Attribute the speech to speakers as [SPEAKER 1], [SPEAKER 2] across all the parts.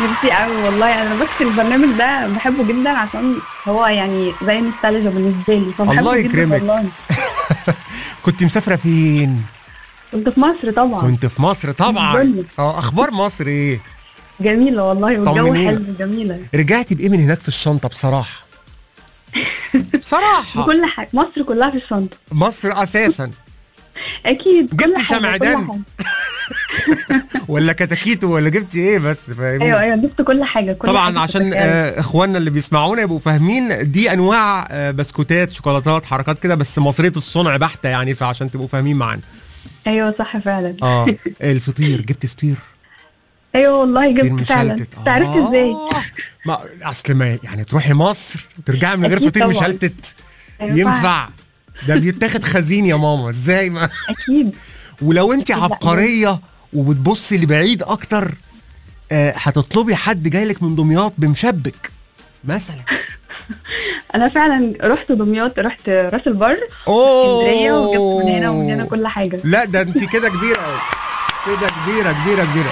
[SPEAKER 1] ميرسي قوي والله انا بس البرنامج ده بحبه جدا عشان هو يعني زي نوستالجيا بالنسبه لي فبحبه
[SPEAKER 2] الله
[SPEAKER 1] جداً
[SPEAKER 2] يكرمك.
[SPEAKER 1] والله
[SPEAKER 2] كنت مسافره فين
[SPEAKER 1] كنت في مصر طبعا
[SPEAKER 2] كنت في مصر طبعا
[SPEAKER 1] الدنيا.
[SPEAKER 2] اه اخبار مصر ايه
[SPEAKER 1] جميله والله والجو
[SPEAKER 2] طمنينا.
[SPEAKER 1] حلو جميله
[SPEAKER 2] رجعتي بايه من هناك في الشنطه بصراحه بصراحه
[SPEAKER 1] بكل حاجه مصر كلها في الشنطه
[SPEAKER 2] مصر اساسا
[SPEAKER 1] اكيد كل
[SPEAKER 2] جبتي
[SPEAKER 1] حاجة،
[SPEAKER 2] شمعدان؟
[SPEAKER 1] كل حاجة.
[SPEAKER 2] ولا كتاكيتو ولا جبتي ايه بس فاهمين
[SPEAKER 1] ايوه ايوه جبت كل حاجه كل
[SPEAKER 2] طبعا
[SPEAKER 1] حاجة
[SPEAKER 2] عشان
[SPEAKER 1] تتخيلها.
[SPEAKER 2] آه، اخواننا اللي بيسمعونا يبقوا فاهمين دي انواع آه، بسكوتات شوكولاتات حركات كده بس مصريه الصنع بحته يعني فعشان تبقوا فاهمين معانا
[SPEAKER 1] ايوه صح فعلا
[SPEAKER 2] اه الفطير جبت فطير
[SPEAKER 1] ايوه والله
[SPEAKER 2] فطير
[SPEAKER 1] جبت فعلا
[SPEAKER 2] مشلتت
[SPEAKER 1] انت عرفت ازاي
[SPEAKER 2] ما اصل ما يعني تروحي مصر وترجعي من غير
[SPEAKER 1] أكيد
[SPEAKER 2] فطير
[SPEAKER 1] طبعاً.
[SPEAKER 2] مشلتت
[SPEAKER 1] أيوة
[SPEAKER 2] ينفع ده بيتاخد خزين يا ماما ازاي ما
[SPEAKER 1] اكيد
[SPEAKER 2] ولو انت
[SPEAKER 1] لا، لا.
[SPEAKER 2] عبقريه وبتبصي لبعيد اكتر آه، هتطلبي حد جايلك من دمياط بمشبك مثلا
[SPEAKER 1] انا فعلا رحت دمياط رحت راس البر
[SPEAKER 2] اوه
[SPEAKER 1] اسكندريه وجبت من هنا ومن هنا كل حاجه
[SPEAKER 2] لا ده انت كده كبيره قوي كده كبيره كبيره كبيره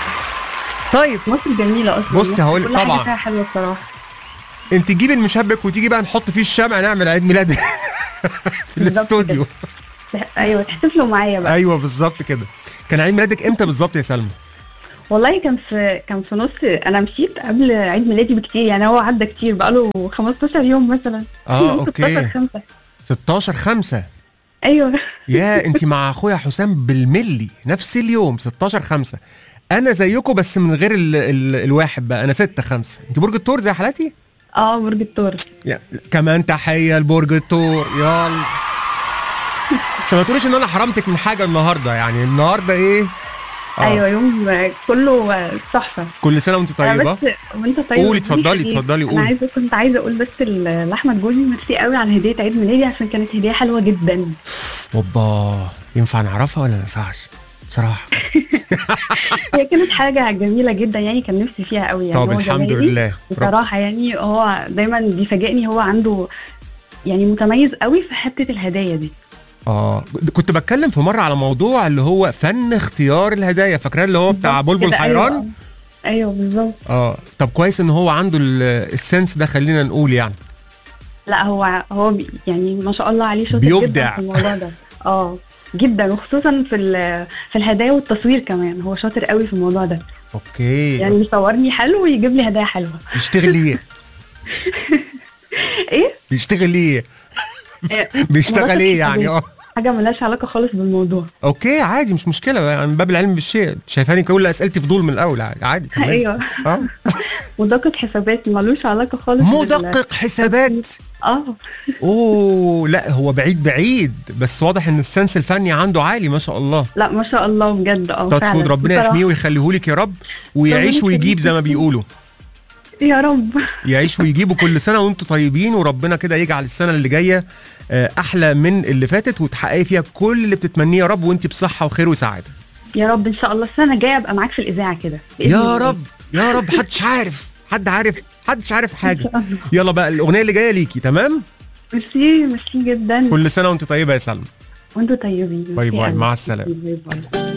[SPEAKER 2] طيب
[SPEAKER 1] مصر جميله اصلا
[SPEAKER 2] بصي
[SPEAKER 1] مصر
[SPEAKER 2] هقول-
[SPEAKER 1] كل حاجة
[SPEAKER 2] طبعاً.
[SPEAKER 1] فيها حلوه بصراحه
[SPEAKER 2] انت تجيبي المشبك وتيجي بقى نحط فيه الشمع نعمل عيد ميلاد في
[SPEAKER 1] بالظبط
[SPEAKER 2] الاستوديو
[SPEAKER 1] تح- ايوه تحتفلوا معايا بقى
[SPEAKER 2] ايوه بالظبط كده كان عيد ميلادك امتى بالظبط يا سلمى
[SPEAKER 1] والله كان في كان في نص انا مشيت قبل عيد ميلادي بكتير يعني هو عدى كتير بقاله 15 يوم مثلا
[SPEAKER 2] اه
[SPEAKER 1] يوم
[SPEAKER 2] اوكي
[SPEAKER 1] 16 5
[SPEAKER 2] 16 5
[SPEAKER 1] ايوه
[SPEAKER 2] يا انت مع اخويا حسام بالملي نفس اليوم 16 5 انا زيكم بس من غير ال ال الواحد بقى انا 6 5 انت برج الثور زي حالاتي
[SPEAKER 1] اه برج الثور
[SPEAKER 2] يا كمان تحيه لبرج الثور يلا عشان ما تقوليش ان انا حرمتك من حاجه النهارده يعني النهارده ايه آه.
[SPEAKER 1] ايوه يوم كله تحفه
[SPEAKER 2] كل سنه وانت
[SPEAKER 1] أنا
[SPEAKER 2] طيبه
[SPEAKER 1] بس وانت طيب
[SPEAKER 2] قولي،
[SPEAKER 1] اديني
[SPEAKER 2] اتفضلي،
[SPEAKER 1] هدية.
[SPEAKER 2] اتفضلي،
[SPEAKER 1] انا
[SPEAKER 2] قولي.
[SPEAKER 1] عايزه كنت عايزه اقول بس ل- لاحمد جوزي ميرسي قوي على هديه عيد ميلادي عشان كانت هديه حلوه جدا
[SPEAKER 2] اوبا ينفع نعرفها ولا ما ينفعش بصراحه
[SPEAKER 1] هي كانت حاجه جميله جدا يعني كان نفسي فيها قوي يعني
[SPEAKER 2] طب
[SPEAKER 1] هو
[SPEAKER 2] الحمد
[SPEAKER 1] زمايلي
[SPEAKER 2] لله رب-
[SPEAKER 1] بصراحه يعني هو دايما بيفاجئني هو عنده يعني متميز قوي في حته الهدايا دي
[SPEAKER 2] اه كنت بتكلم في مره على موضوع اللي هو فن اختيار الهدايا فاكراه اللي هو بتاع
[SPEAKER 1] بالظبط
[SPEAKER 2] بلبل
[SPEAKER 1] كده،
[SPEAKER 2] حيران
[SPEAKER 1] ايوه ايوه بالظبط
[SPEAKER 2] اه طب كويس ان هو عنده ال- السنس ده خلينا نقول يعني
[SPEAKER 1] لا هو هو بي يعني ما شاء الله عليه شاطر
[SPEAKER 2] بيبدع.
[SPEAKER 1] جدا في الموضوع ده اه جدا وخصوصا في ال- في الهدايا والتصوير كمان هو شاطر قوي في الموضوع ده
[SPEAKER 2] اوكي
[SPEAKER 1] يعني يصورني حلو ويجيب لي هدايا حلوه
[SPEAKER 2] بيشتغل ايه
[SPEAKER 1] ايه
[SPEAKER 2] بيشتغل ايه
[SPEAKER 1] إيه،
[SPEAKER 2] بيشتغل ايه يعني اه
[SPEAKER 1] حاجه ملهاش علاقه خالص بالموضوع
[SPEAKER 2] اوكي عادي مش مشكله يعني من باب العلم بالشيء شايفاني كل اسئلتي فضول من الاول عادي عادي كملي.
[SPEAKER 1] ايوه
[SPEAKER 2] اه
[SPEAKER 1] مدقق حسابات ملوش علاقه خالص بال-
[SPEAKER 2] مدقق حسابات
[SPEAKER 1] اه
[SPEAKER 2] اوه لا هو بعيد بعيد بس واضح ان السنس الفني عنده عالي ما شاء الله
[SPEAKER 1] لا ما شاء الله بجد اه
[SPEAKER 2] تاتش
[SPEAKER 1] فعلا
[SPEAKER 2] وود ربنا
[SPEAKER 1] بصراحة.
[SPEAKER 2] يحميه ويخليهولك يا رب ويعيش
[SPEAKER 1] ربنا
[SPEAKER 2] ويجيب زي ما
[SPEAKER 1] يخليك.
[SPEAKER 2] بيقولوا
[SPEAKER 1] يا رب
[SPEAKER 2] يعيش ويجيبوا كل سنه وانتم طيبين وربنا كده يجعل السنه اللي جايه آه، احلى من اللي فاتت وتحققي فيها كل اللي بتتمنيه يا رب وانت بصحه وخير وسعاده
[SPEAKER 1] يا رب ان شاء الله السنه الجايه ابقى معاك في الاذاعه كده بإذن
[SPEAKER 2] يا
[SPEAKER 1] الله.
[SPEAKER 2] رب يا رب محدش عارف حد عارف محدش عارف حاجه يلا بقى الاغنيه اللي جايه ليكي تمام
[SPEAKER 1] ميرسي ميرسي جدا
[SPEAKER 2] كل سنه وانت طيبه يا سلمى
[SPEAKER 1] وانتوا طيبين
[SPEAKER 2] باي
[SPEAKER 1] ميرسي
[SPEAKER 2] باي،
[SPEAKER 1] أوي.
[SPEAKER 2] مع السلامة.
[SPEAKER 1] باي باي